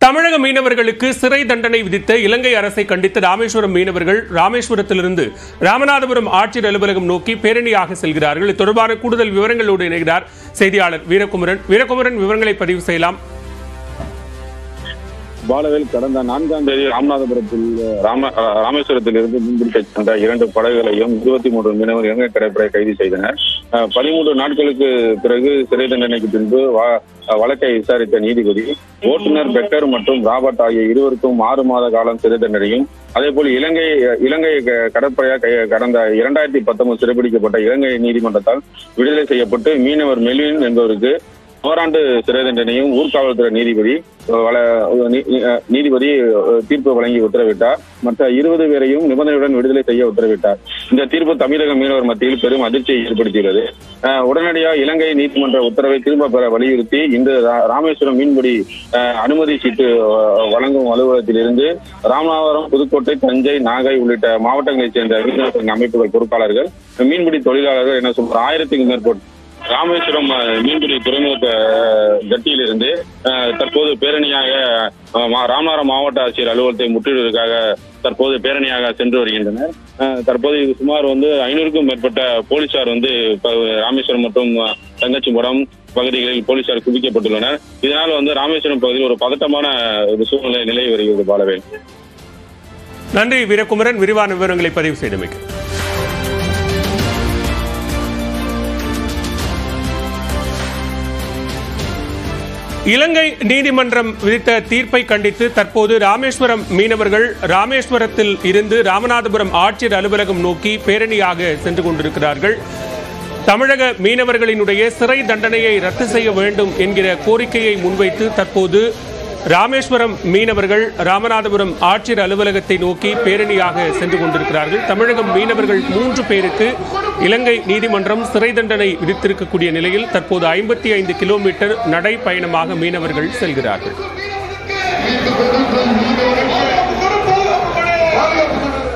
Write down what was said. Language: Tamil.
தமிழக மீனவர்களுக்கு சிறை தண்டனை விதித்த இலங்கை அரசை கண்டித்து ராமேஸ்வரம் மீனவர்கள் ராமேஸ்வரத்திலிருந்து ராமநாதபுரம் ஆட்சியர் அலுவலகம் நோக்கி பேரணியாக செல்கிறார்கள் இது தொடர்பான கூடுதல் விவரங்களோடு இணைகிறார் செய்தியாளர் வீரகுமரன் வீரகுமரன் விவரங்களை பதிவு செய்யலாம் பாலவேல் கடந்த நான்காம் தேதி ராமநாதபுரத்தில் ராம அஹ் ராமேஸ்வரத்தில் இருந்து மீன்பிடிக்க சென்ற இரண்டு படகுகளையும் இருபத்தி மூன்று மீனவர் இலங்கை கடற்படை கைது செய்தனர் அஹ் பதிமூன்று நாட்களுக்கு பிறகு சிறை தண்டனைக்கு பின்பு வ- வழக்கை விசாரித்த நீதிபதி ஓட்டுநர் பெக்கர் மற்றும் ராபர்ட் ஆகிய இருவருக்கும் ஆறு மாத காலம் சிறை தண்டனையும் அதேபோல் இலங்கை இலங்கை க- கடற்படையா கை- கடந்த இரண்டாயிரத்தி பத்தொன்பது சிறைபிடிக்கப்பட்ட இலங்கை நீதிமன்றத்தால் விடுதலை செய்யப்பட்டு மீனவர் மெல்வின் என்பவருக்கு ஓராண்டு சிறை தண்டனையும் ஊர்காவல்துறை நீதிபதி அஹ், வள- நீ- அஹ், நீதிபதி அஹ், தீர்ப்பு வழங்கி உத்தரவிட்டார் மற்ற இருபது பேரையும் நிபந்தனையுடன் விடுதலை செய்ய உத்தரவிட்டார் இந்த தீர்ப்பு தமிழக மீனவர் மத்தியில் பெரும் அதிர்ச்சியை ஏற்படுத்தியுள்ளது அஹ், உடனடியாக இலங்கை நீதிமன்ற உத்தரவை திரும்ப பெற வலியுறுத்தி இன்று ரா- ராமேஸ்வரம் மீன்பிடி அஹ், அனுமதி சீட்டு அஹ், வழங்கும் அலுவலகத்திலிருந்து ராமநாதபுரம் புதுக்கோட்டை தஞ்சை நாகை உள்ளிட்ட மாவட்டங்களைச் சேர்ந்த மீனவர் சங்க அமைப்புகள் பொறுப்பாளர்கள் மீன்பிடி தொழிலாளர்கள் என சுமார் ஆயிரத்துக்கும் மேற்பட்ட ராமேஸ்வரம் அஹ், மீன்பிடி துறைமுக அஹ், ஜட்டியிலிருந்து அஹ், தற்போது பேரணியாக அஹ், மா- ராமநாதபுரம் மாவட்ட ஆட்சியர் அலுவலகத்தை முற்றிடுவதற்காக தற்போது பேரணியாக சென்று வருகின்றனர் அஹ், தற்போது இது சுமார் வந்து ஐநூறுக்கும் மேற்பட்ட போலீசார் வந்து இப்ப ராமேஸ்வரம் மற்றும் அஹ், தங்கச்சிபுரம் பகுதிகளில் போலீசார் குவிக்கப்பட்டுள்ளனர் இதனால் வந்து ராமேஸ்வரம் பகுதியில் ஒரு பதட்டமான ஒரு சூழ்நிலை நிலவி வருகிறது பாலவேல் நன்றி வீரகுமரன் விரிவான விவரங்களை பதிவு செய்தமைக்கு இலங்கை நீதிமன்றம் விதித்த தீர்ப்பை கண்டித்து தற்போது ராமேஸ்வரம் மீனவர்கள் ராமேஸ்வரத்தில் இருந்து ராமநாதபுரம் ஆட்சியர் அலுவலகம் நோக்கி பேரணியாக சென்று கொண்டிருக்கிறார்கள் தமிழக மீனவர்களினுடைய சிறை தண்டனையை ரத்து செய்ய வேண்டும் என்கிற கோரிக்கையை முன்வைத்து தற்போது ராமேஸ்வரம் மீனவர்கள் ராமநாதபுரம் ஆட்சியர் அலுவலகத்தை நோக்கி பேரணியாக சென்று கொண்டிருக்கிறார்கள் தமிழகம் மீனவர்கள் மூன்று பேருக்கு இலங்கை நீதிமன்றம் சிறை தண்டனை விதித்திருக்கக்கூடிய நிலையில் தற்போது ஐம்பத்தி ஐந்து கிலோமீட்டர் நடைப்பயணமாக மீனவர்கள் செல்கிறார்கள் மீண்டும் மீண்டும் மீண்டும்